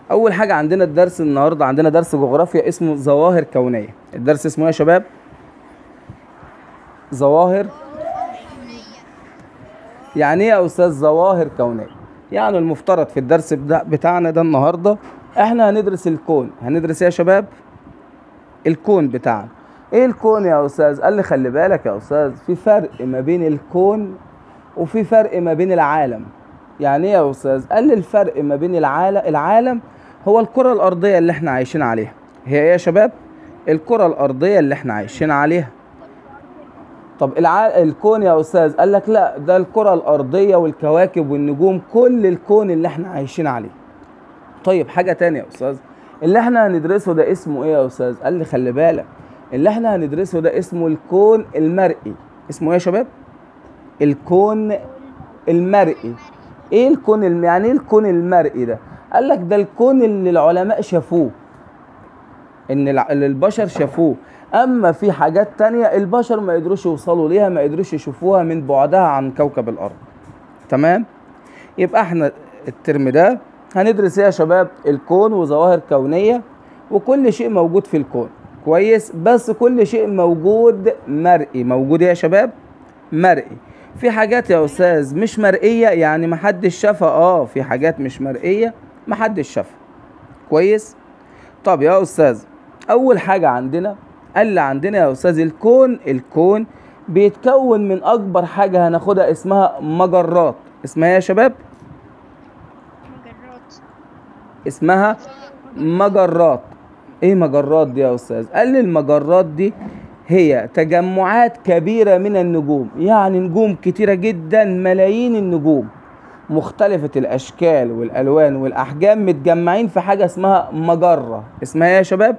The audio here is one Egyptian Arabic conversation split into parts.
اول حاجه عندنا الدرس النهارده عندنا درس جغرافيا اسمه ظواهر كونيه الدرس اسمه ايه يا شباب ظواهر يعني ايه يا استاذ ظواهر كونيه يعني المفترض في الدرس بدا- بتاعنا ده النهارده احنا هندرس الكون هندرس ايه يا شباب الكون بتاعنا ايه الكون يا استاذ قال لي خلي بالك يا استاذ في فرق ما بين الكون وفي فرق ما بين العالم يعني ايه يا استاذ قال لي الفرق ما بين العالم العالم هو الكره الارضيه اللي احنا عايشين عليها هي ايه يا شباب الكره الارضيه اللي احنا عايشين عليها طب الع... الكون يا استاذ قال لك لا ده الكره الارضيه والكواكب والنجوم كل الكون اللي احنا عايشين عليه طيب حاجه تانية يا استاذ اللي احنا هندرسه ده اسمه ايه يا استاذ قال لي خلي بالك اللي احنا هندرسه ده اسمه الكون المرئي اسمه ايه يا شباب الكون المرئي ايه الكون الم... يعني ايه الكون المرئي ده قال لك ده الكون اللي العلماء شافوه ان الع- اللي البشر شافوه اما في حاجات تانية البشر ما يقدروش يوصلوا ليها ما يقدروش يشوفوها من بعدها عن كوكب الارض تمام يبقى احنا الترم ده هندرس ايه يا شباب الكون وظواهر كونية وكل شيء موجود في الكون كويس بس كل شيء موجود مرئي موجود إيه يا شباب مرئي في حاجات يا استاذ مش مرئية يعني محدش شافها اه في حاجات مش مرئية محدش شافها كويس طب يا استاذ اول حاجة عندنا قال لي عندنا يا استاذ الكون الكون بيتكون من اكبر حاجة هناخدها اسمها مجرات اسمها إيه يا شباب مجرات اسمها مجرات ايه مجرات دي يا استاذ قال لي المجرات دي هي تجمعات كبيرة من النجوم يعني نجوم كتيرة جدا ملايين النجوم مختلفة الأشكال والألوان والأحجام متجمعين في حاجة اسمها مجرة اسمها ايه يا شباب؟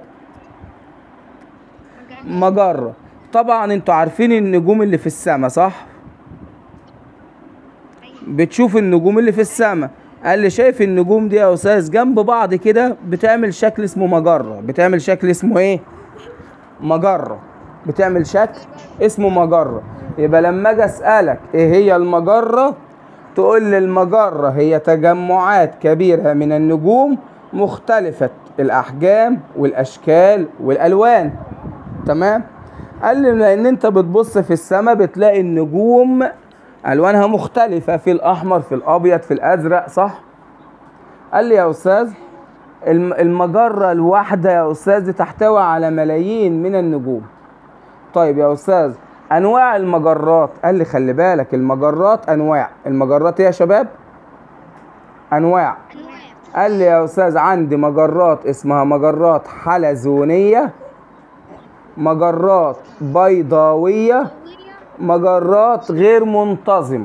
مجرة طبعا انتوا عارفين النجوم اللي في السماء صح؟ بتشوف النجوم اللي في السماء قال لي شايف النجوم دي يا استاذ جنب بعض كده بتعمل شكل اسمه مجرة بتعمل شكل اسمه ايه مجرة بتعمل شكل اسمه مجرة يبقى لما اجي اسالك ايه هي المجرة تقول لي المجرة هي تجمعات كبيرة من النجوم مختلفة الأحجام والأشكال والألوان تمام قال لي لأن أنت بتبص في السماء بتلاقي النجوم ألوانها مختلفة في الأحمر في الأبيض في الأزرق صح؟ قال لي يا أستاذ الم- المجرة الواحدة يا أستاذ دي تحتوي على ملايين من النجوم طيب يا أستاذ أنواع المجرات قال لي خلي بالك المجرات أنواع المجرات إيه يا شباب؟ أنواع انواع قال لي يا أستاذ عندي مجرات اسمها مجرات حلزونية مجرات بيضاوية مجرات غير منتظمة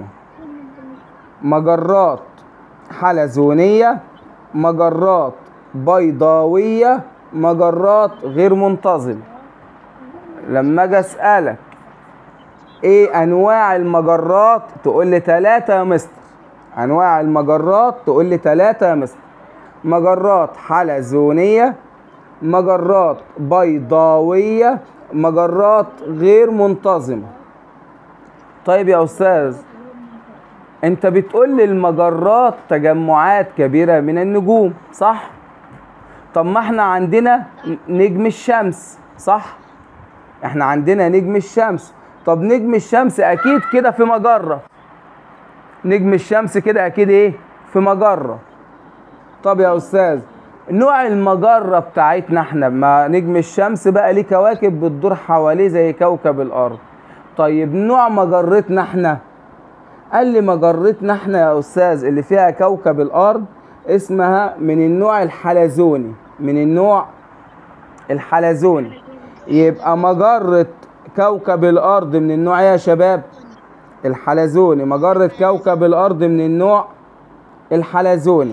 مجرات حلزونية مجرات بيضاوية مجرات غير منتظمة لما اجي اسألك ايه انواع المجرات تقول لي ثلاثة يا مستر انواع المجرات تقول لي ثلاثة يا مستر مجرات حلزونية مجرات بيضاوية مجرات غير منتظمة طيب يا استاذ انت بتقول لي المجرات تجمعات كبيرة من النجوم صح طب ما احنا عندنا نجم الشمس صح احنا عندنا نجم الشمس طب نجم الشمس اكيد كده في مجرة نجم الشمس كده اكيد ايه في مجرة طب يا استاذ نوع المجرة بتاعتنا احنا ما نجم الشمس بقى ليه كواكب بتدور حواليه زي كوكب الارض طيب نوع مجرتنا احنا قال لي مجرتنا احنا يا استاذ اللي فيها كوكب الارض اسمها من النوع الحلزوني من النوع الحلزوني يبقى مجرة كوكب الارض من النوع إيه يا شباب الحلزوني مجرة كوكب الارض من النوع الحلزوني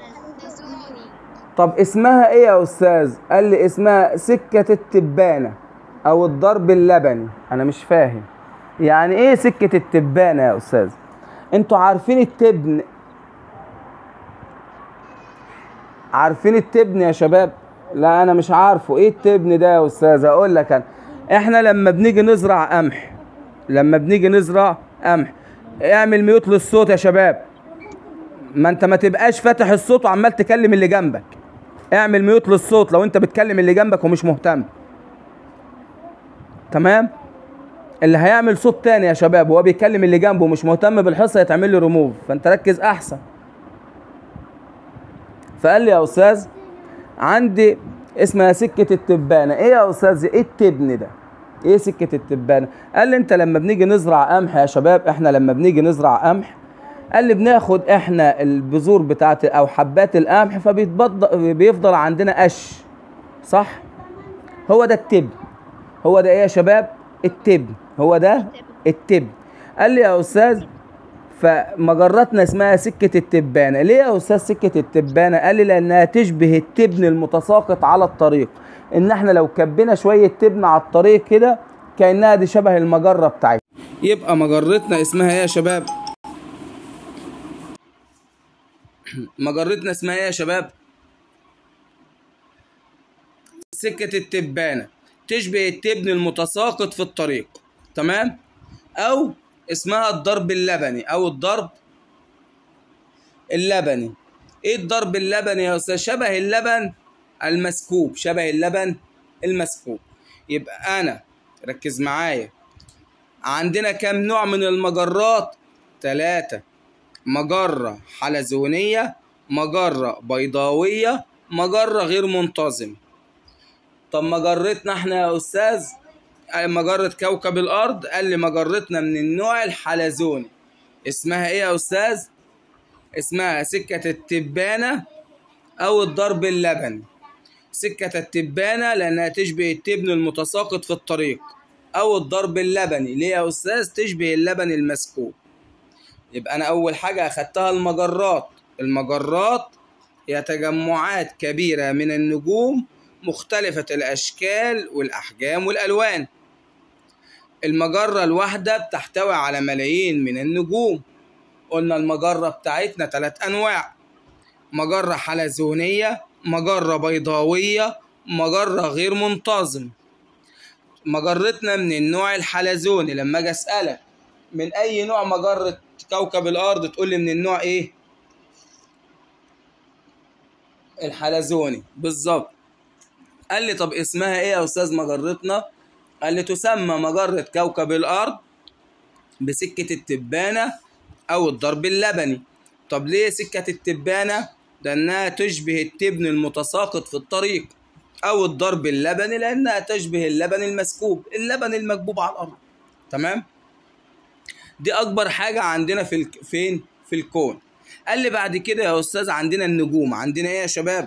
طب اسمها ايه يا استاذ قال لي اسمها سكة التبانة او الضرب اللبني انا مش فاهم يعني ايه سكة التبانة يا استاذ انتوا عارفين التبن عارفين التبن يا شباب لا انا مش عارفه ايه التبن ده يا استاذ اقول لك انا احنا لما بنيجي نزرع قمح لما بنيجي نزرع قمح اعمل ميوت للصوت يا شباب ما انت ما تبقاش فاتح الصوت وعمال تكلم اللي جنبك اعمل ميوت للصوت لو انت بتكلم اللي جنبك ومش مهتم تمام اللي هيعمل صوت تاني يا شباب وهو بيتكلم اللي جنبه ومش مهتم بالحصه يتعمل له ريموف فانت ركز احسن فقال لي يا استاذ عندي اسمها سكه التبانه ايه يا استاذ ايه التبن ده ايه سكه التبانه قال لي انت لما بنيجي نزرع قمح يا شباب احنا لما بنيجي نزرع قمح قال لي بناخد احنا البذور بتاعت او حبات القمح فبيفضل عندنا قش صح هو ده التبن هو ده ايه يا شباب التبن هو ده التبن قال لي يا استاذ فمجرتنا اسمها سكة التبانة ليه يا أستاذ سكة التبانة قال لي لأنها تشبه التبن المتساقط على الطريق إن إحنا لو كبينا شوية تبن على الطريق كده كأنها دي شبه المجرة بتاعتنا يبقى مجرتنا اسمها ايه يا شباب مجرتنا اسمها ايه يا شباب سكة التبانة تشبه التبن المتساقط في الطريق تمام او اسمها الضرب اللبني او الضرب اللبني ايه الضرب اللبني يا استاذ شبه اللبن المسكوب شبه اللبن المسكوب يبقى انا ركز معايا عندنا كم نوع من المجرات ثلاثة مجرة حلزونية مجرة بيضاوية مجرة غير منتظمة طب مجرتنا احنا يا استاذ مجرة كوكب الارض قال لي مجرتنا من النوع الحلزوني اسمها ايه يا استاذ اسمها سكة التبانة او الضرب اللبني سكة التبانة لانها تشبه التبن المتساقط في الطريق او الضرب اللبني ليه يا استاذ تشبه اللبن المسكوب يبقى انا اول حاجة اخدتها المجرات المجرات هي تجمعات كبيرة من النجوم مختلفة الأشكال والأحجام والألوان المجرة الواحدة بتحتوي على ملايين من النجوم قلنا المجرة بتاعتنا ثلاث أنواع مجرة حلزونية مجرة بيضاوية مجرة غير منتظم مجرتنا من النوع الحلزوني لما اجي اسالك من اي نوع مجرة كوكب الارض تقول لي من النوع ايه الحلزوني بالظبط قال لي طب اسمها ايه يا استاذ مجرتنا قال لي تسمى مجرة كوكب الارض بسكة التبانة او الضرب اللبني طب ليه سكة التبانة لانها تشبه التبن المتساقط في الطريق او الضرب اللبني لانها تشبه اللبن المسكوب اللبن المكبوب على الارض تمام دي اكبر حاجة عندنا في الك... فين في الكون قال لي بعد كده يا استاذ عندنا النجوم عندنا ايه يا شباب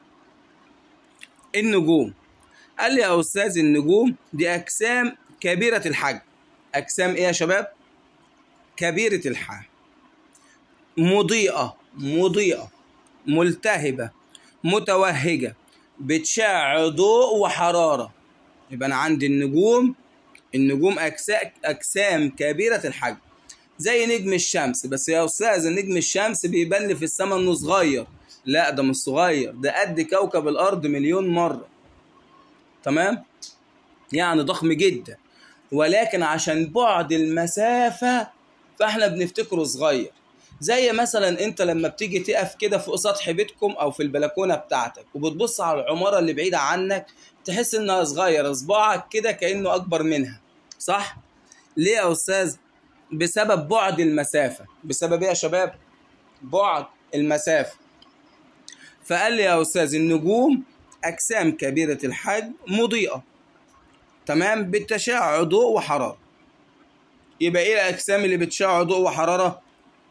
النجوم قال لي يا استاذ النجوم دي اجسام كبيره الحجم اجسام ايه يا شباب كبيره الحجم مضيئه مضيئه ملتهبه متوهجه بتشع ضوء وحراره يبقى انا عندي النجوم النجوم اجسام اجسام كبيره الحجم زي نجم الشمس بس يا استاذ نجم الشمس بيبان لي في السماء انه صغير لا ده مش صغير ده قد كوكب الارض مليون مره تمام يعني ضخم جدا ولكن عشان بعد المسافه فاحنا بنفتكره صغير زي مثلا انت لما بتيجي تقف كده فوق سطح بيتكم او في البلكونه بتاعتك وبتبص على العماره اللي بعيده عنك تحس انها صغيره صباعك كده كانه اكبر منها صح ليه يا استاذ بسبب بعد المسافه بسبب ايه يا شباب بعد المسافه فقال لي يا استاذ النجوم اجسام كبيره الحجم مضيئه تمام بتشع ضوء وحراره يبقى ايه الاجسام اللي بتشع ضوء وحراره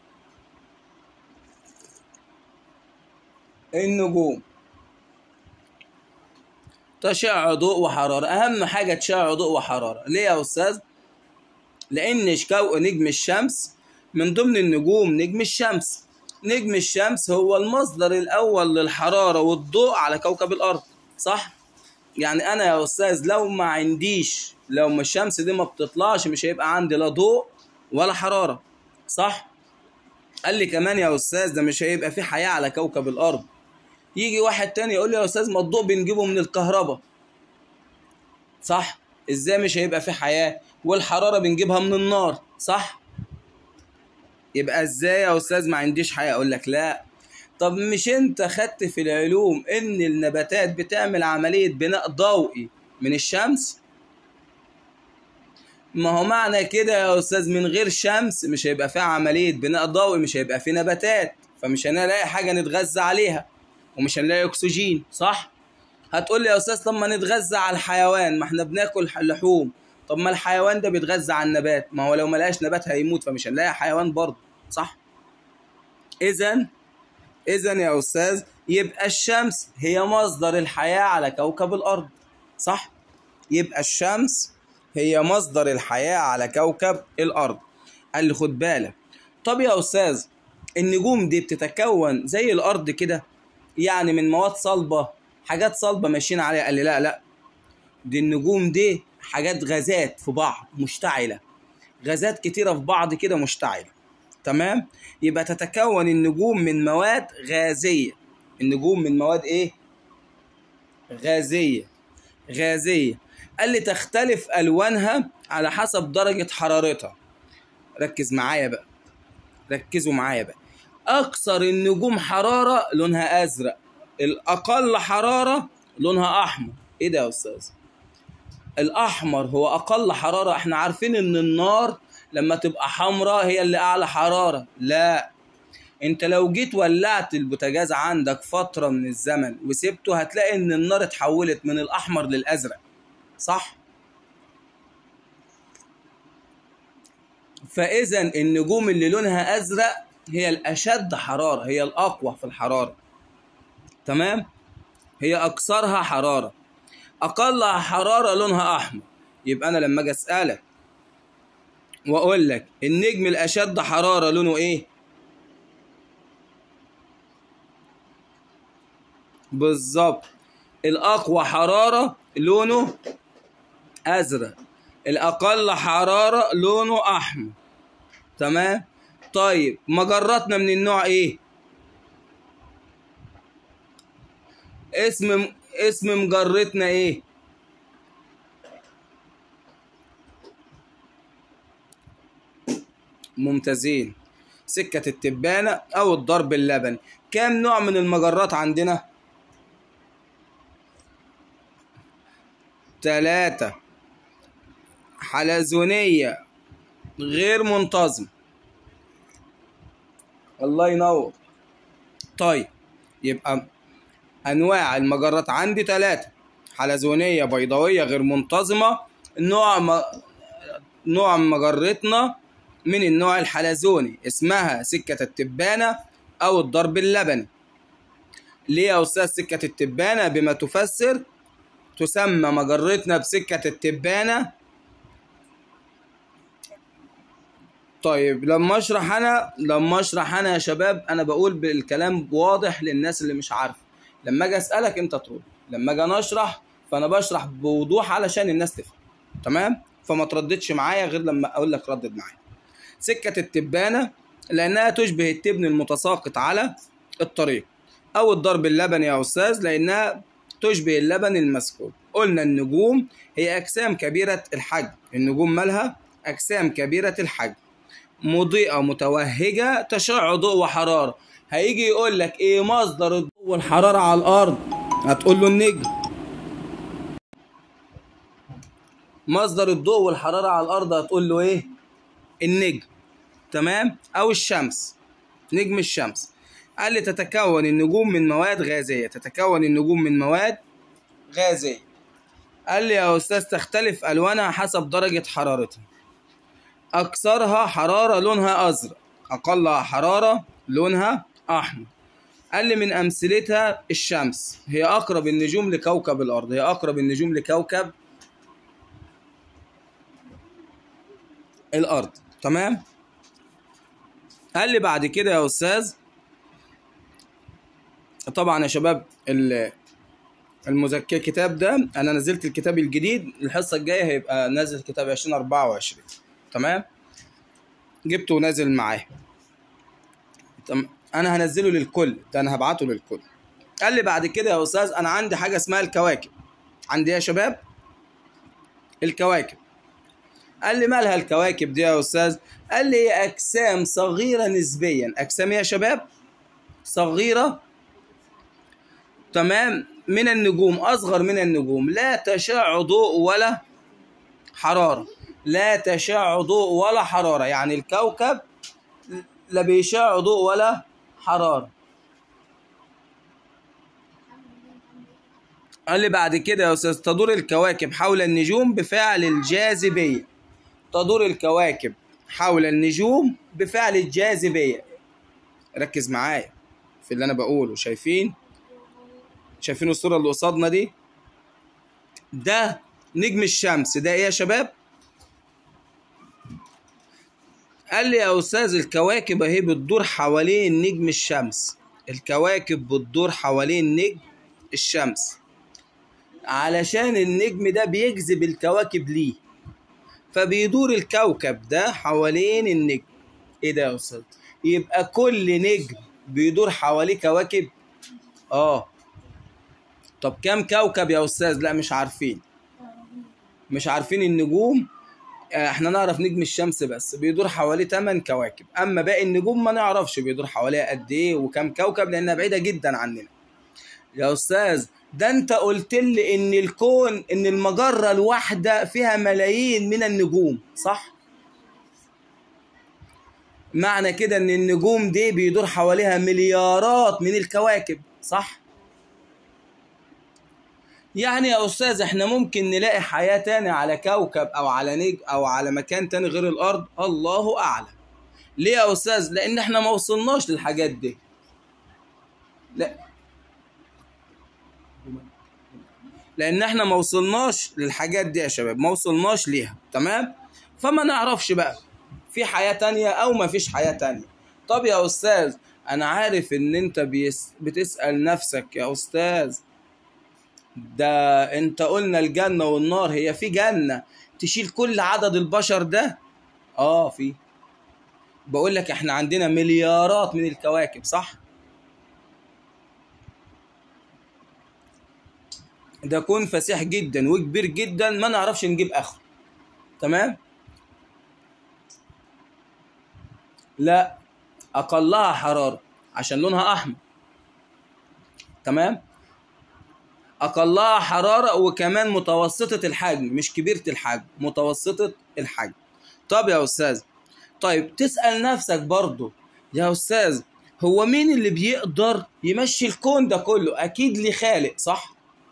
النجوم تشع ضوء وحراره اهم حاجه تشع ضوء وحراره ليه يا استاذ لان شكو نجم الشمس من ضمن النجوم نجم الشمس نجم الشمس هو المصدر الاول للحراره والضوء على كوكب الارض صح يعني انا يا استاذ لو ما عنديش لو ما الشمس دي ما بتطلعش مش هيبقى عندي لا ضوء ولا حراره صح قال لي كمان يا استاذ ده مش هيبقى في حياه على كوكب الارض يجي واحد تاني يقول لي يا استاذ ما الضوء بنجيبه من الكهرباء صح ازاي مش هيبقى في حياه والحراره بنجيبها من النار صح يبقى ازاي يا استاذ ما عنديش حياه اقول لك لا طب مش انت خدت في العلوم ان النباتات بتعمل عملية بناء ضوئي من الشمس ما هو معنى كده يا استاذ من غير شمس مش هيبقى فيها عملية بناء ضوئي مش هيبقى فيه نباتات فمش هنلاقي حاجة نتغذى عليها ومش هنلاقي اكسجين صح هتقول لي يا استاذ طب ما نتغذى على الحيوان ما احنا بناكل لحوم طب ما الحيوان ده بيتغذى على النبات ما هو لو ما لقاش نبات هيموت فمش هنلاقي حيوان برضه صح اذا اذا يا استاذ يبقى الشمس هي مصدر الحياة على كوكب الارض صح يبقى الشمس هي مصدر الحياة على كوكب الارض قال لي خد بالك طب يا استاذ النجوم دي بتتكون زي الارض كده يعني من مواد صلبة حاجات صلبة ماشيين عليها قال لي لا لا دي النجوم دي حاجات غازات في بعض مشتعلة غازات كتيرة في بعض كده مشتعلة تمام يبقى تتكون النجوم من مواد غازية النجوم من مواد ايه غازية غازية قال لي تختلف ألوانها على حسب درجة حرارتها ركز معايا بقى ركزوا معايا بقى أكثر النجوم حرارة لونها أزرق الأقل حرارة لونها أحمر إيه ده يا أستاذ؟ الأحمر هو أقل حرارة إحنا عارفين إن النار لما تبقى حمراء هي اللي أعلى حرارة لا أنت لو جيت ولعت البوتاجاز عندك فترة من الزمن وسبته هتلاقي إن النار اتحولت من الأحمر للأزرق صح؟ فإذا النجوم اللي لونها أزرق هي الأشد حرارة هي الأقوى في الحرارة تمام هي أكثرها حرارة أقلها حرارة لونها أحمر يبقى أنا لما أجي أسألك وأقول لك النجم الأشد حرارة لونه إيه؟ بالظبط الأقوى حرارة لونه أزرق الأقل حرارة لونه أحمر تمام؟ طيب مجراتنا من النوع ايه اسم اسم مجرتنا ايه ممتازين سكة التبانة او الضرب اللبني كام نوع من المجرات عندنا ثلاثة حلزونية غير منتظمة الله ينور طيب يبقى انواع المجرات عندي ثلاثة حلزونية بيضاوية غير منتظمة نوع م... نوع مجرتنا من النوع الحلزوني اسمها سكة التبانة او الضرب اللبني ليه يا استاذ سكة التبانة بما تفسر تسمى مجرتنا بسكة التبانة طيب لما اشرح انا لما اشرح انا يا شباب انا بقول بالكلام واضح للناس اللي مش عارفه لما اجي اسالك انت ترد لما اجي انا اشرح فانا بشرح بوضوح علشان الناس تفهم تمام فما ترددش معايا غير لما اقول لك ردد معايا سكه التبانه لانها تشبه التبن المتساقط على الطريق او الضرب اللبني يا استاذ لانها تشبه اللبن المسكوب قلنا النجوم هي اجسام كبيره الحجم النجوم مالها اجسام كبيره الحجم مضيئة متوهجة تشع ضوء وحرارة هيجي يقول لك ايه مصدر الضوء والحرارة على الارض هتقول له النجم مصدر الضوء والحرارة على الارض هتقول له ايه النجم تمام او الشمس نجم الشمس قال لي تتكون النجوم من مواد غازية تتكون النجوم من مواد غازية قال لي يا استاذ تختلف الوانها حسب درجة حرارتها أكثرها حرارة لونها أزرق أقلها حرارة لونها أحمر قال لي من أمثلتها الشمس هي أقرب النجوم لكوكب الأرض هي أقرب النجوم لكوكب الأرض تمام قال لي بعد كده يا أستاذ طبعا يا شباب المذكر الكتاب ده أنا نزلت الكتاب الجديد الحصة الجاية هيبقى نازل كتاب 2024 تمام جبته ونازل معاه تم... انا هنزله للكل ده انا هبعته للكل قال لي بعد كده يا استاذ انا عندي حاجه اسمها الكواكب عندي يا شباب الكواكب قال لي مالها الكواكب دي يا استاذ قال لي هي اجسام صغيره نسبيا اجسام يا شباب صغيرة تمام من النجوم أصغر من النجوم لا تشع ضوء ولا حرارة لا تشع ضوء ولا حرارة يعني الكوكب لا بيشع ضوء ولا حرارة قال لي بعد كده يا أستاذ تدور الكواكب حول النجوم بفعل الجاذبية تدور الكواكب حول النجوم بفعل الجاذبية ركز معايا في اللي أنا بقوله شايفين شايفين الصورة اللي قصادنا دي ده نجم الشمس ده ايه يا شباب قال لي يا استاذ الكواكب اهي بتدور حوالين نجم الشمس الكواكب بتدور حوالين نجم الشمس علشان النجم ده بيجذب الكواكب ليه فبيدور الكوكب ده حوالين النجم ايه ده يا استاذ يبقى كل نجم بيدور حواليه كواكب اه طب كام كوكب يا استاذ لا مش عارفين مش عارفين النجوم آه، احنا نعرف نجم الشمس بس بيدور حواليه 8 كواكب اما باقي النجوم ما نعرفش بيدور حواليها قد ايه وكم كوكب لانها بعيده جدا عننا يا استاذ ده انت قلت لي ان الكون ان المجره الواحده فيها ملايين من النجوم صح معنى كده ان النجوم دي بيدور حواليها مليارات من الكواكب صح يعني يا استاذ احنا ممكن نلاقي حياة تاني على كوكب او على نجم او على مكان تاني غير الارض الله اعلم ليه يا استاذ لان احنا ما وصلناش للحاجات دي لا لان احنا ما وصلناش للحاجات دي يا شباب ما وصلناش ليها تمام فما نعرفش بقى في حياة تانية او ما فيش حياة تانية طب يا استاذ انا عارف ان انت بيس بتسأل نفسك يا استاذ ده انت قلنا الجنة والنار هي في جنة تشيل كل عدد البشر ده اه في بقول لك احنا عندنا مليارات من الكواكب صح ده كون فسيح جدا وكبير جدا ما نعرفش نجيب اخره تمام لا اقلها حرارة عشان لونها احمر تمام اقلها حراره وكمان متوسطه الحجم مش كبيره الحجم متوسطه الحجم طب يا استاذ طيب تسال نفسك برضه يا استاذ هو مين اللي بيقدر يمشي الكون ده كله اكيد ليه خالق صح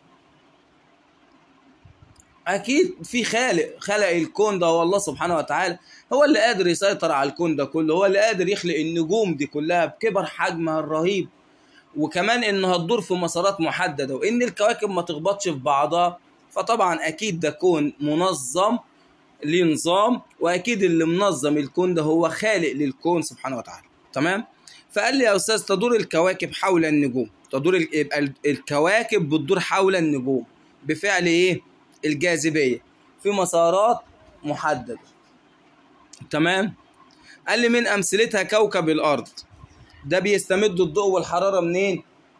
اكيد في خالق خلق الكون ده هو الله سبحانه وتعالى هو اللي قادر يسيطر على الكون ده كله هو اللي قادر يخلق النجوم دي كلها بكبر حجمها الرهيب وكمان انها تدور في مسارات محدده وان الكواكب ما تخبطش في بعضها فطبعا اكيد ده كون منظم ليه نظام واكيد اللي منظم الكون ده هو خالق للكون سبحانه وتعالى تمام فقال لي يا استاذ تدور الكواكب حول النجوم تدور ال- يبقى ال- الكواكب بتدور حول النجوم بفعل ايه الجاذبيه في مسارات محدده تمام قال لي من امثلتها كوكب الارض ده بيستمد الضوء والحراره منين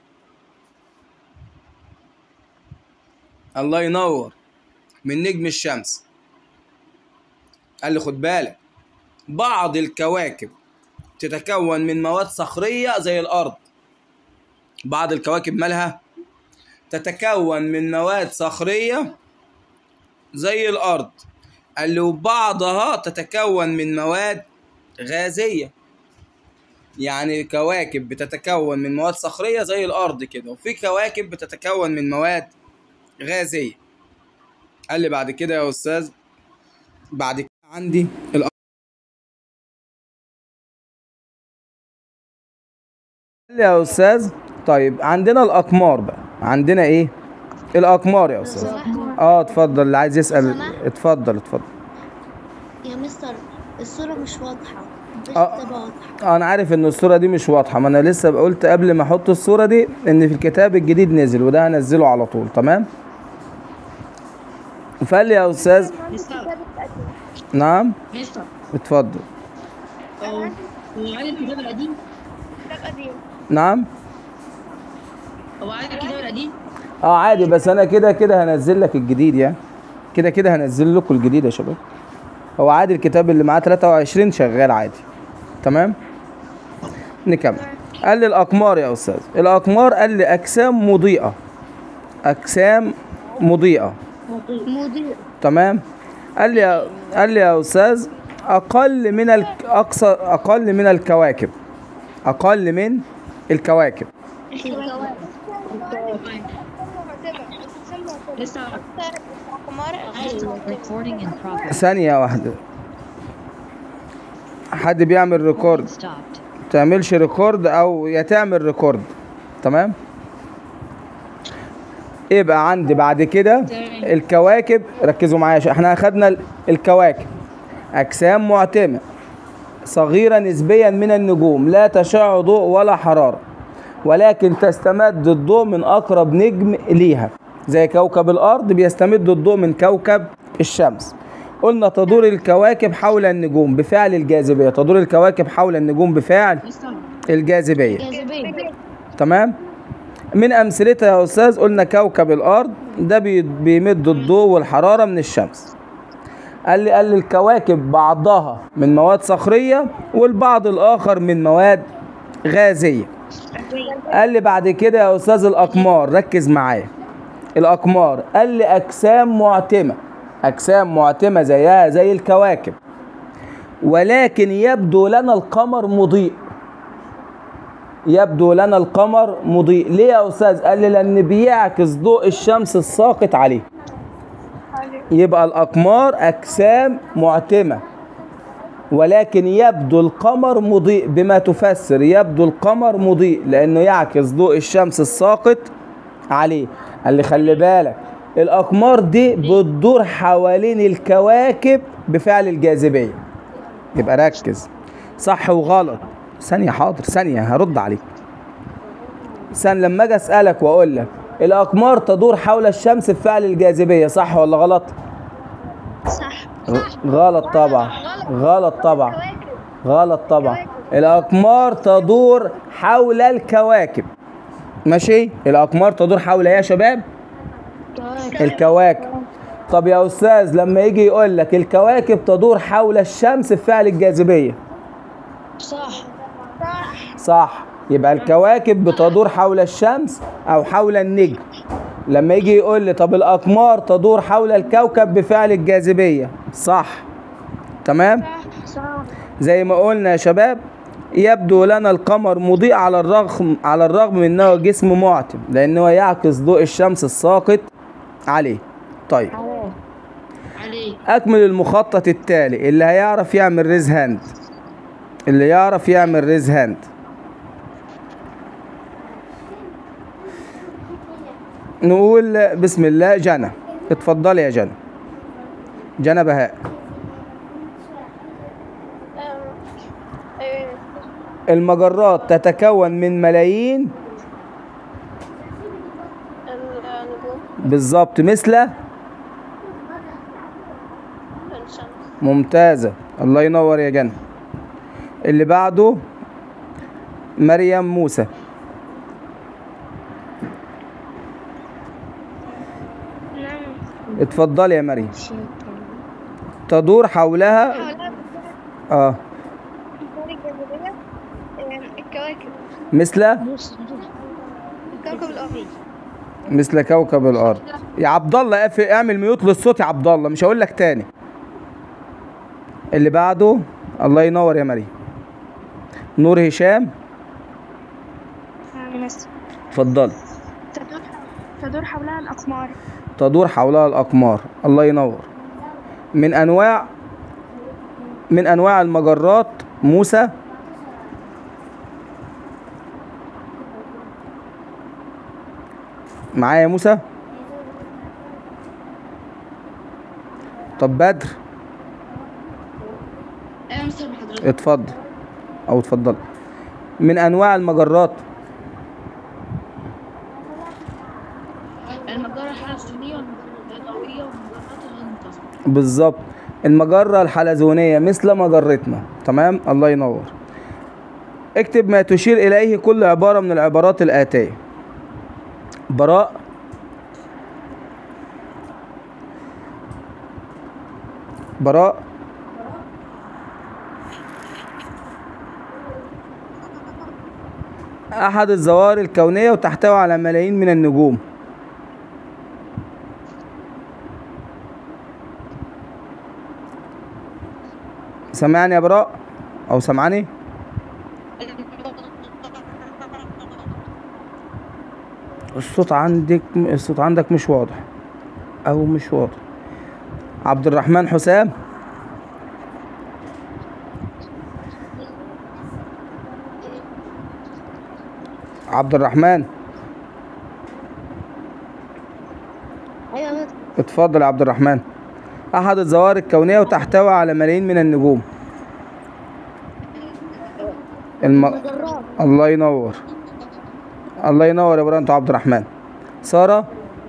الله ينور من نجم الشمس قال لي خد بالك بعض الكواكب تتكون من مواد صخريه زي الارض بعض الكواكب مالها تتكون من مواد صخريه زي الارض قال لي وبعضها تتكون من مواد غازيه يعني كواكب بتتكون من مواد صخريه زي الارض كده وفي كواكب بتتكون من مواد غازيه قال لي بعد كده يا استاذ بعد كده عندي الأ- قال لي يا استاذ طيب عندنا الاقمار بقى عندنا ايه الاقمار يا استاذ اه اتفضل اللي عايز يسال سمح؟ اتفضل اتفضل يا مستر الصورة مش واضحة مش آه. تبقى واضحة انا عارف ان الصوره دي مش واضحه ما انا لسه قلت قبل ما احط الصوره دي ان في الكتاب الجديد نزل وده هنزله على طول تمام فقال لي يا استاذ مستر نعم مستر اتفضل هو هو عارف الكتاب القديم نعم هو عارف الكتاب القديم اه عادي بس انا كده كده هنزل لك الجديد يعني كده كده هنزل لكم الجديد يا شباب هو عادي الكتاب اللي معاه 23 شغال عادي تمام نكمل قال لي الأقمار يا أستاذ الأقمار قال لي أجسام مضيئة أجسام مضيئة مضيء تمام قال لي يا- قال لي يا أستاذ أقل من ال... أقصى أقل من الكواكب أقل من الكواكب الكواكب لسه Recording in progress. ثانية واحدة حد بيعمل ريكورد Stopped. تعملش ريكورد او يا تعمل ريكورد تمام يبقى عندي بعد كده تمام. الكواكب ركزوا معايا عشان احنا اخدنا ال- الكواكب اجسام معتمه صغيره نسبيا من النجوم لا تشع ضوء ولا حراره ولكن تستمد الضوء من اقرب نجم ليها زي كوكب الارض بيستمد الضوء من كوكب الشمس قلنا تدور الكواكب حول النجوم بفعل الجاذبيه تدور الكواكب حول النجوم بفعل لسه الجاذبيه جاذبية تمام من امثلتها يا استاذ قلنا كوكب الارض ده بي- بيمد الضوء والحراره من الشمس قال لي قال لي الكواكب بعضها من مواد صخريه والبعض الاخر من مواد غازيه قال لي بعد كده يا استاذ الاقمار ركز معايا الاقمار قال لي اجسام معتمه اجسام معتمه زيها زي الكواكب ولكن يبدو لنا القمر مضيء يبدو لنا القمر مضيء ليه يا استاذ قال لي لان بيعكس ضوء الشمس الساقط عليه يبقى الاقمار اجسام معتمه ولكن يبدو القمر مضيء بما تفسر يبدو القمر مضيء لانه يعكس ضوء الشمس الساقط عليه قال لي خلي بالك الاقمار دي بتدور حوالين الكواكب بفعل الجاذبيه يبقى ركز صح وغلط ثانيه حاضر ثانيه هرد عليك ثانيه لما اجي اسالك واقول لك الاقمار تدور حول الشمس بفعل الجاذبيه صح ولا غلط صح غلط طبعا غلط طبعا غلط طبعا الاقمار تدور حول الكواكب ماشي الاقمار تدور حول ايه يا شباب الكواكب طب يا استاذ لما يجي يقول لك الكواكب تدور حول الشمس بفعل الجاذبيه صح صح يبقى الكواكب بتدور حول الشمس او حول النجم لما يجي يقول لي طب الاقمار تدور حول الكوكب بفعل الجاذبيه صح تمام صح زي ما قلنا يا شباب يبدو لنا القمر مضيء على الرغم على الرغم من انه جسم معتم لانه يعكس ضوء الشمس الساقط عليه طيب عليك اكمل المخطط التالي اللي هيعرف يعمل ريز هاند اللي يعرف يعمل ريز هاند نقول بسم الله جنى اتفضلي يا جنى جنى بهاء المجرات تتكون من ملايين النجوم بالظبط مثل الشمس ممتازة الله ينور يا جنى اللي بعده مريم موسى نعم اتفضلي يا مريم تدور حولها حولها اه بتدور الجاذبية الكواكب مثل كوكب الأرض مثل كوكب الارض يا عبد الله اقف- اعمل ميوت للصوت يا عبد الله مش هقول لك تاني اللي بعده الله ينور يا مريم نور هشام اتفضلي تدور تدور حولها الأقمار تدور حولها الأقمار الله ينور من أنواع من أنواع المجرات موسى معايا يا موسى طب بدر ايوه يا مستر بحضرتك اتفضل او اتفضل من انواع المجرات المجرة الحلزونية والمجرة الضوئية والمجرات الغير بالظبط المجرة الحلزونية مثل مجرتنا تمام الله ينور اكتب ما تشير إليه كل عبارة من العبارات الآتية براء براء أحد الظواهر الكونية وتحتوي على ملايين من النجوم سامعني يا براء أو سامعني الصوت عندك الصوت عندك مش واضح أو مش واضح عبد الرحمن حسام عبد الرحمن ايوه يا مستر اتفضل يا عبد الرحمن أحد الظواهر الكونية وتحتوي على ملايين من النجوم الم... مجرات الله ينور الله ينور يا برانتو عبد الرحمن سارة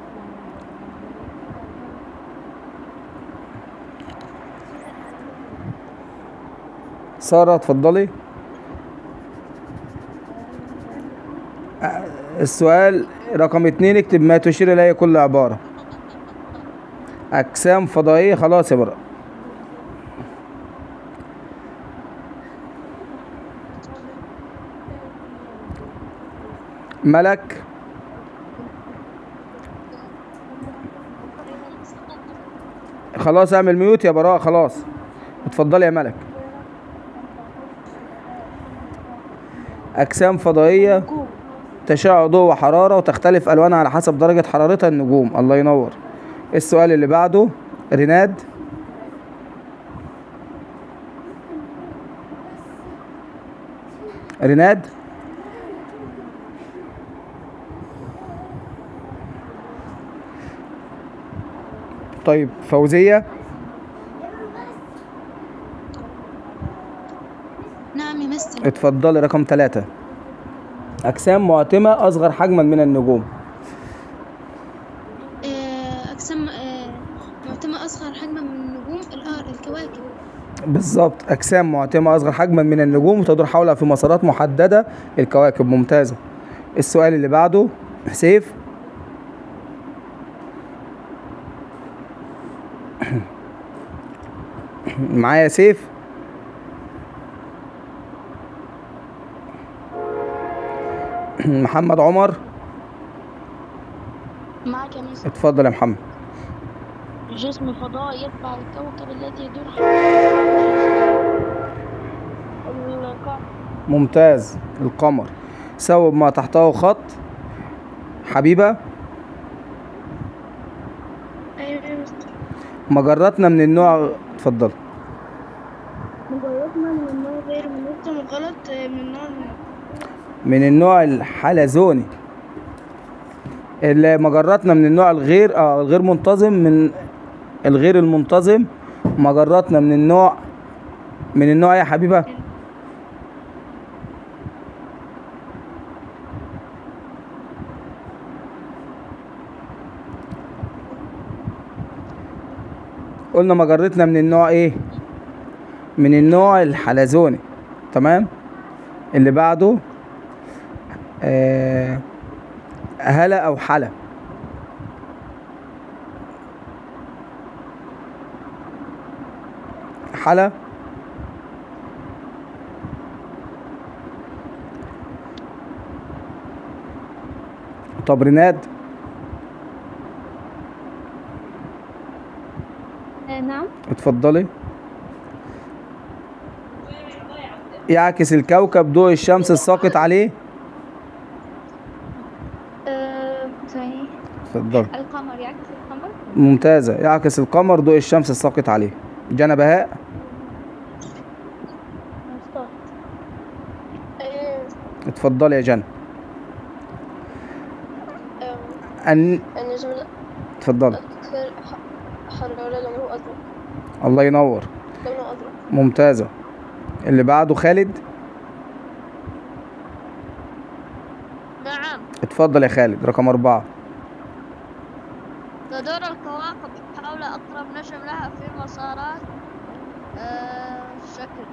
سارة اتفضلي أ- السؤال رقم اتنين اكتب ما تشير إليه كل عبارة أجسام فضائية خلاص يا براء ملك خلاص اعمل ميوت يا براء خلاص اتفضلي يا ملك أجسام فضائية تشع ضوء وحرارة وتختلف ألوانها على حسب درجة حرارتها النجوم الله ينور السؤال اللي بعده ريناد ريناد طيب فوزية نعم يا مستر اتفضلي رقم ثلاثة أجسام معتمة أصغر حجما من النجوم آه، أجسام آه، معتمة أصغر حجما من النجوم الأر- الكواكب بالظبط أجسام معتمة أصغر حجما من النجوم وتدور حولها في مسارات محددة الكواكب ممتازة السؤال اللي بعده سيف معايا سيف محمد عمر معك يا مستر اتفضل يا محمد جسم فضائي يتبع الكوكب الذي يدور القمر ممتاز القمر سوب ما تحته خط حبيبة أيوة يا مستر مجراتنا من النوع اتفضل مجراتنا من النوع غير منظم غلط آه، من النوع من النوع الحلزوني اللي مجراتنا من النوع الغير اه الغير منتظم من الغير المنتظم مجراتنا من النوع من النوع إيه يا حبيبة قلنا مجرتنا من النوع ايه من النوع الحلزوني تمام اللي بعده آه هلا او حلا حلا طب ريناد نعم اتفضلي يعكس الكوكب ضوء الشمس الساقط عليه ثاني اتفضلي القمر يعكس القمر ممتازة يعكس القمر ضوء الشمس الساقط عليه جنى بهاء مصطفى اتفضلي يا جنى أن النجم اتفضلي الأكثر حرارة لونه أزرق الله ينور لونه أزرق ممتازة اللي بعده خالد نعم اتفضل يا خالد رقم أربعة تدور الكواكب حول أقرب نجم لها في مسارات آه شكل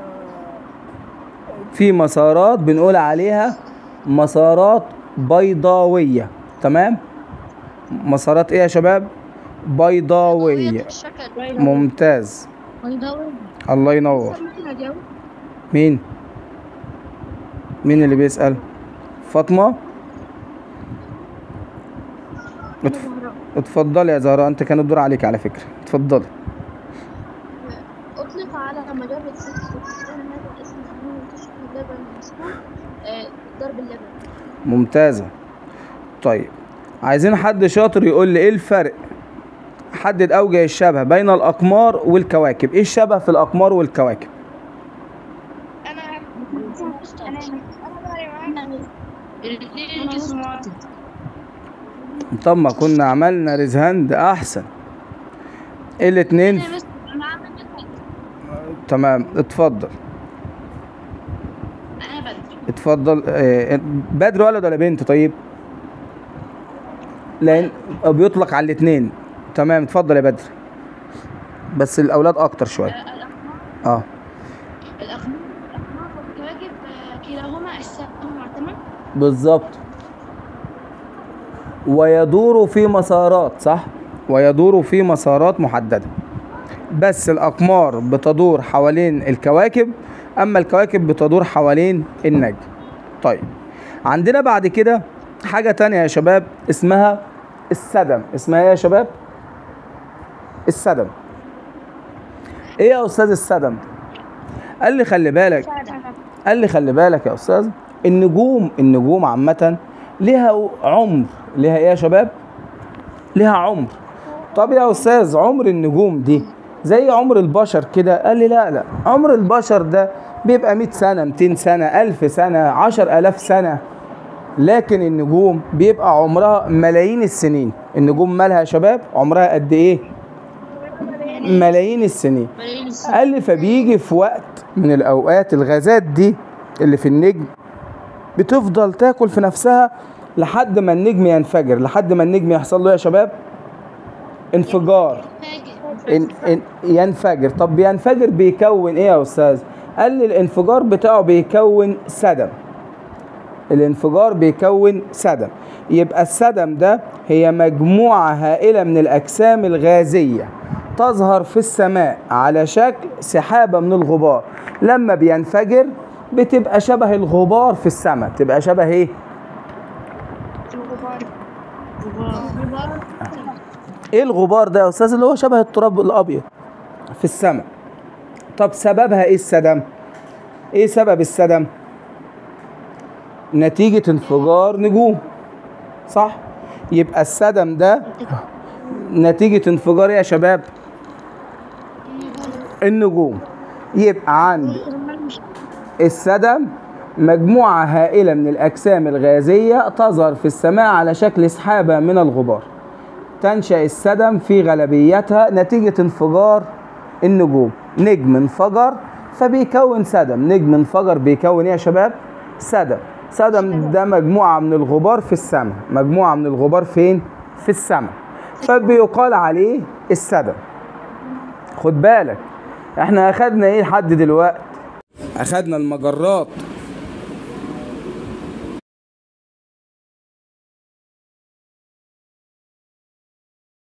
في مسارات بنقول عليها مسارات بيضاوية تمام مسارات ايه يا شباب بيضاوية الشكل ممتاز بيضاوي الله ينور ممكن أجاوب مين مين اللي بيسأل فاطمه اتف- اتفضلي يا زهراء انت كان الدور عليك على فكره اتفضلي أطلق على مجرة ست فطران ماذا اسم أنه تشبه اللبن المسكون آه، ضرب اللبن ممتازه طيب عايزين حد شاطر يقول لي ايه الفرق حدد اوجه الشبه بين الاقمار والكواكب ايه الشبه في الاقمار والكواكب انا انا انا الاثنين جسم واحد طب ما كنا عملنا ريزهاند احسن ايه الاتنين أنا بس أنا عامل كده. تمام اتفضل أنا بدر اتفضل آه، بدر ولد ولا بنت طيب لان بيطلق على الاثنين تمام اتفضل يا بدر بس الاولاد اكتر شويه الأقمار اه الأقمار الأقمار والكواكب آه، كلاهما أجسام معتمة بالظبط ويدور في مسارات صح ويدور في مسارات محدده بس الاقمار بتدور حوالين الكواكب اما الكواكب بتدور حوالين النجم طيب عندنا بعد كده حاجه تانية يا شباب اسمها السدم اسمها ايه يا شباب السدم ايه يا استاذ السدم قال لي خلي بالك قال لي خلي بالك يا استاذ النجوم النجوم عامه ليها عمر ليها ايه يا شباب ليها عمر طب يا استاذ عمر النجوم دي زي عمر البشر كده قال لي لا لا عمر البشر ده بيبقى 100 سنه 200 سنه 1000 سنه 10000 سنه لكن النجوم بيبقى عمرها ملايين السنين النجوم مالها يا شباب عمرها قد ايه ملايين السنين ملايين السنين قال لي فبيجي في وقت من الاوقات الغازات دي اللي في النجم بتفضل تاكل في نفسها لحد ما النجم ينفجر لحد ما النجم يحصل له يا شباب انفجار فاجئ إن إن ينفجر طب بينفجر بيكون ايه يا استاذ قال لي الانفجار بتاعه بيكون سدم الانفجار بيكون سدم يبقى السدم ده هي مجموعة هائلة من الأجسام الغازية تظهر في السماء على شكل سحابة من الغبار لما بينفجر بتبقى شبه الغبار في السماء تبقى شبه ايه ايه الغبار ده يا استاذ اللي هو شبه التراب الابيض في السماء طب سببها ايه السدم ايه سبب السدم نتيجة انفجار نجوم صح يبقى السدم ده نتيجة انفجار إيه يا شباب النجوم يبقى عند السدم مجموعة هائلة من الأجسام الغازية تظهر في السماء على شكل سحابة من الغبار تنشأ السدم في غالبيتها نتيجة انفجار النجوم نجم انفجر فبيكون سدم نجم انفجر بيكون ايه يا شباب سدم سدم ده مجموعة من الغبار في السماء مجموعة من الغبار فين في السماء فبيقال عليه السدم خد بالك احنا اخدنا ايه لحد دلوقتي اخدنا المجرات